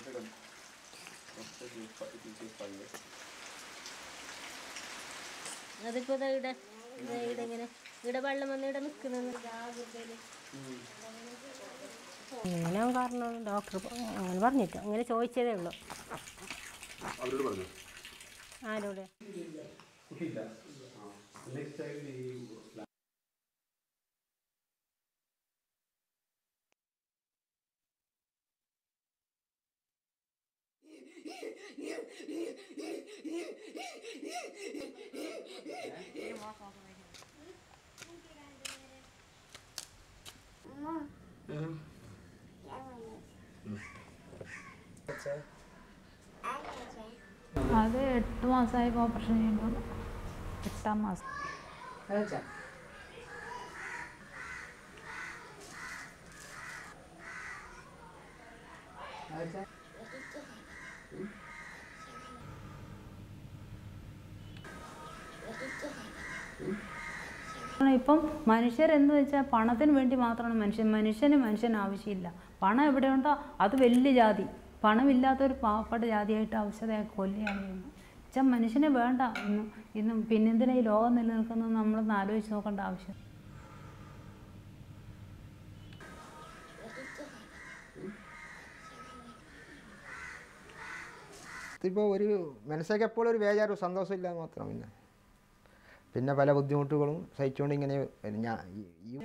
അതിപ്പോ ദാ ഇവിടെ ദാ ഇവിടെ ഇങ്ങനെ ഇവിടെ വെള്ളം വന്ന് ഇവിടെ നിൽക്കുന്നത് ഇങ്ങനെ കാരണം ഡോക്ടർ അങ്ങനെ പറഞ്ഞിട്ട് അങ്ങനെ ചോദിച്ചതേ ഉള്ളൂ അവരോട് പറഞ്ഞു ആരോട് അത് എട്ട് മാസമായപ്പോൾ ഓപ്പറേഷൻ ചെയ്യുമ്പോൾ എട്ടാം മാസം കാരണം ഇപ്പം മനുഷ്യരെന്ന് വെച്ചാൽ പണത്തിന് വേണ്ടി മാത്രമാണ് മനുഷ്യൻ മനുഷ്യന് മനുഷ്യന് ആവശ്യമില്ല പണം എവിടെയുണ്ടോ അത് വലിയ ജാതി പണമില്ലാത്തൊരു പാവപ്പെട്ട ജാതിയായിട്ട് ആവശ്യതയെ കൊല്ലുകയാണ് ചെയ്യുന്നത് വെച്ചാൽ മനുഷ്യനെ വേണ്ട ഇന്നും ഇന്നും പിന്നെന്തിനാ ഈ ലോകം നിലനിൽക്കുന്നത് നമ്മളൊന്ന് ആലോചിച്ച് നോക്കേണ്ട ആവശ്യം ഇപ്പോൾ ഒരു മനസ്സൊക്കെ എപ്പോഴും ഒരു ബേജാറും സന്തോഷമില്ല മാത്രം പിന്നെ പിന്നെ പല ബുദ്ധിമുട്ടുകളും സഹിച്ചുകൊണ്ട് ഇങ്ങനെ ഞാൻ ഈ- ഈ